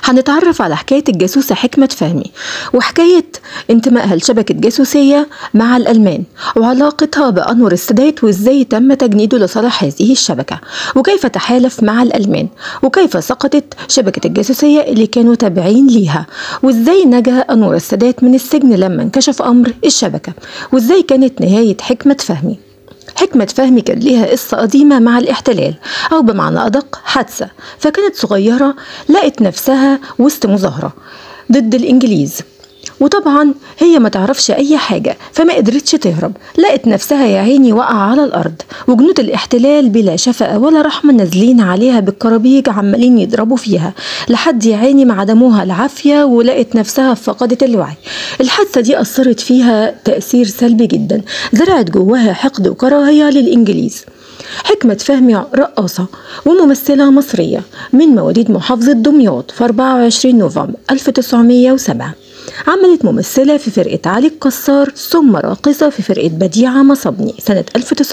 هنتعرف على حكاية الجاسوسة حكمة فهمي وحكاية انتمائها لشبكة جاسوسية مع الألمان وعلاقتها بأنور السادات وإزاي تم تجنيده لصالح هذه الشبكة وكيف تحالف مع الألمان وكيف سقطت شبكة الجاسوسية اللي كانوا تابعين ليها وإزاي نجا أنور السادات من السجن لما انكشف أمر الشبكة وإزاي كانت نهاية حكمة فهمي حكمة فهمي كان ليها قصة قديمة مع الاحتلال أو بمعنى أدق حادثة فكانت صغيرة لقت نفسها وسط مظاهرة ضد الإنجليز وطبعا هي ما تعرفش اي حاجة فما قدرتش تهرب لقت نفسها يا عيني واقعة على الارض وجنود الاحتلال بلا شفقة ولا رحمة نازلين عليها بالكرابيج عمالين يضربوا فيها لحد يا عيني ما عدموها العافية ولقت نفسها فقدت الوعي الحادثة دي أثرت فيها تأثير سلبي جدا زرعت جواها حقد وكراهية للإنجليز حكمة فهمي رقاصة وممثلة مصرية من مواليد محافظة دمياط في 24 نوفمبر 1907 عملت ممثلة في فرقة علي الكسار ثم راقصة في فرقة بديعة مصبني سنة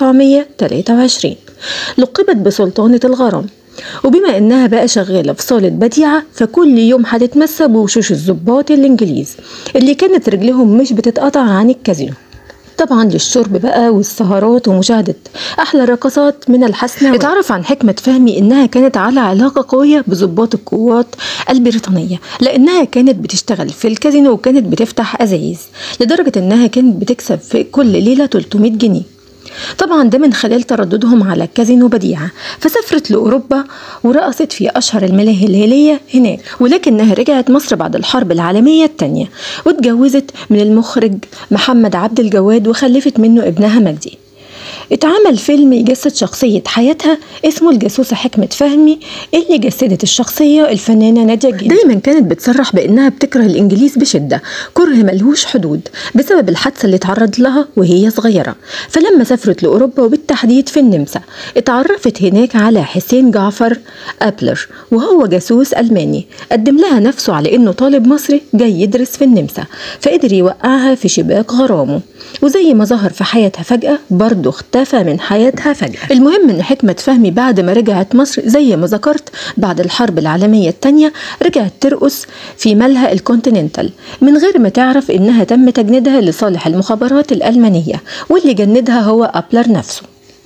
1923 لقبت بسلطانة الغرام وبما انها بقى شغاله في صاله بديعه فكل يوم هتتمسى بوشوش الظباط الانجليز اللي كانت رجلهم مش بتتقطع عن الكازينو طبعا للشرب بقى والسهرات ومشاهدة أحلى الرقصات من الحسنة اتعرف عن حكمة فهمي إنها كانت على علاقة قوية بضباط القوات البريطانية لأنها كانت بتشتغل في الكازينو وكانت بتفتح أزايز لدرجة إنها كانت بتكسب في كل ليلة 300 جنيه طبعا ده من خلال ترددهم على الكازينو بديعة فسافرت لأوروبا ورقصت في أشهر الملاهي الليلية هناك ولكنها رجعت مصر بعد الحرب العالمية الثانية واتجوزت من المخرج محمد عبد الجواد وخلفت منه ابنها مجدي اتعمل فيلم يجسد شخصية حياتها اسمه الجاسوسة حكمة فهمي اللي جسدت الشخصية الفنانة نادية الجندي دايما كانت بتصرح بأنها بتكره الإنجليز بشدة كره ملهوش حدود بسبب الحادثة اللي اتعرض لها وهي صغيرة فلما سافرت لأوروبا وبالتحديد في النمسا اتعرفت هناك على حسين جعفر أبلر وهو جاسوس ألماني قدم لها نفسه على إنه طالب مصري جاي يدرس في النمسا فقدر يوقعها في شباك غرامه وزي ما ظهر في حياتها فجأة برضه اختفى من حياتها فجأة المهم ان حكمة فهمي بعد ما رجعت مصر زي ما ذكرت بعد الحرب العالمية الثانية رجعت ترقص في ملهى الكونتيننتال من غير ما تعرف انها تم تجنيدها لصالح المخابرات الألمانية واللي جندها هو أبلر نفسه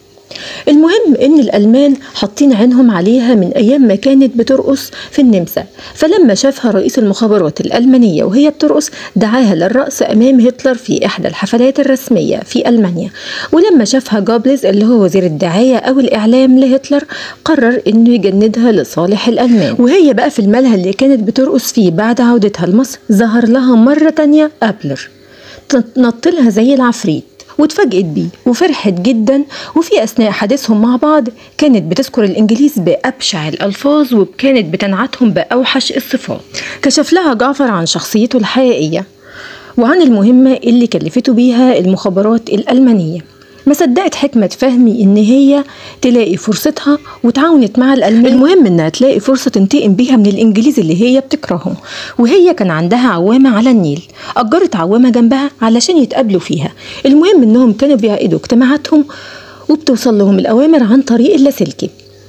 المهم ان الالمان حاطين عينهم عليها من ايام ما كانت بترقص في النمسا فلما شافها رئيس المخابرات الالمانيه وهي بترقص دعاها للرقص امام هتلر في احدى الحفلات الرسميه في المانيا ولما شافها جابلز اللي هو وزير الدعايه او الاعلام لهتلر قرر انه يجندها لصالح الالمان وهي بقى في الملهى اللي كانت بترقص فيه بعد عودتها لمصر ظهر لها مره تانية ابلر نطلها زي العفريت واتفاجئت بيه وفرحت جدا وفي أثناء حديثهم مع بعض كانت بتذكر الإنجليز بأبشع الألفاظ وكانت بتنعتهم بأوحش الصفات كشف لها جعفر عن شخصيته الحقيقية وعن المهمة اللي كلفته بيها المخابرات الألمانية ما صدقت حكمة فهمي إن هي تلاقي فرصتها وتعاونت مع الألمان المهم إنها تلاقي فرصة تنتقم بيها من الإنجليز اللي هي بتكرههم وهي كان عندها عوامة على النيل أجرت عوامة جنبها علشان يتقابلوا فيها المهم إنهم كانوا بيعقدوا اجتماعاتهم وبتوصل لهم الأوامر عن طريق اللاسلكي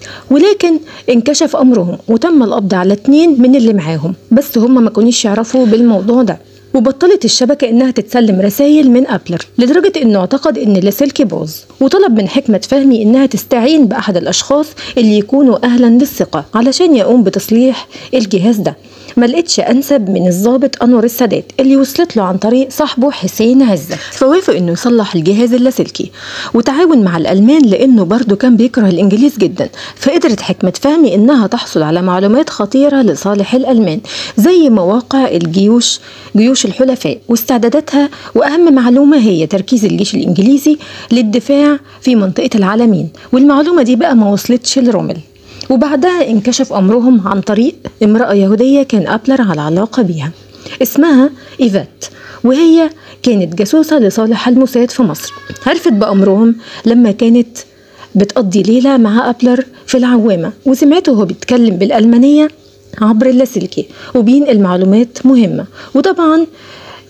ولكن انكشف أمرهم وتم القبض على اتنين من اللي معاهم بس هم ما كانوش يعرفوا بالموضوع ده وبطلت الشبكة إنها تتسلم رسائل من أبلر لدرجة إنه اعتقد إن اللاسلكي باظ وطلب من حكمة فهمي إنها تستعين بأحد الأشخاص اللي يكونوا أهلا للثقة علشان يقوم بتصليح الجهاز ده ما لقيتش انسب من الضابط انور السادات اللي وصلت له عن طريق صاحبه حسين عزت فوافق انه يصلح الجهاز اللاسلكي وتعاون مع الالمان لانه برضه كان بيكره الانجليز جدا فقدرت حكمه فهمي انها تحصل على معلومات خطيره لصالح الالمان زي مواقع الجيوش جيوش الحلفاء واستعداداتها واهم معلومه هي تركيز الجيش الانجليزي للدفاع في منطقه العالمين والمعلومه دي بقى ما وصلتش لرومل وبعدها انكشف أمرهم عن طريق امرأة يهودية كان أبلر على علاقة بيها اسمها إيفات وهي كانت جاسوسة لصالح الموساد في مصر عرفت بأمرهم لما كانت بتقضي ليلة مع أبلر في العوامة وسمعته وهو بيتكلم بالألمانية عبر اللاسلكي وبينقل معلومات مهمة وطبعا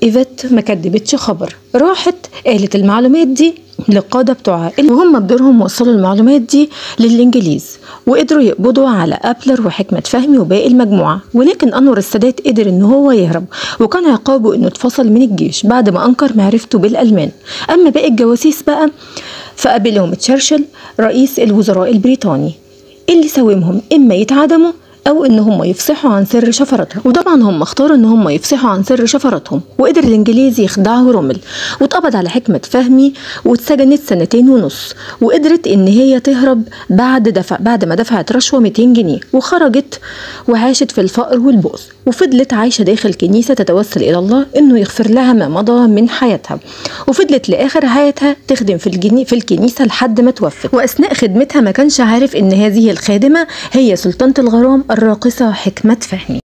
ايفات ما كدبتش خبر راحت قالت المعلومات دي للقادة بتوعها وهم بدورهم وصلوا المعلومات دي للإنجليز وقدروا يقبضوا على أبلر وحكمة فهمي وباقي المجموعة ولكن أنور السادات قدر إن هو يهرب وكان عقابه إنه اتفصل من الجيش بعد ما أنكر معرفته بالألمان أما باقي الجواسيس بقى فقابلهم تشرشل رئيس الوزراء البريطاني اللي ساومهم إما يتعدموا او ان هم يفصحوا عن سر شفرتهم وطبعا هم اختاروا ان هم يفصحوا عن سر شفرتهم وقدر الانجليز يخدعوا رومل واتقبض على حكمة فهمي واتسجنت سنتين ونص وقدرت ان هي تهرب بعد دفع بعد ما دفعت رشوة 200 جنيه وخرجت وعاشت في الفقر والبؤس وفضلت عايشة داخل كنيسة تتوسل إلى الله إنه يغفر لها ما مضى من حياتها وفضلت لآخر حياتها تخدم في, الجني في الكنيسة لحد ما توفت وأثناء خدمتها ما كانش عارف إن هذه الخادمة هي سلطانة الغرام الراقصة حكمة فهمي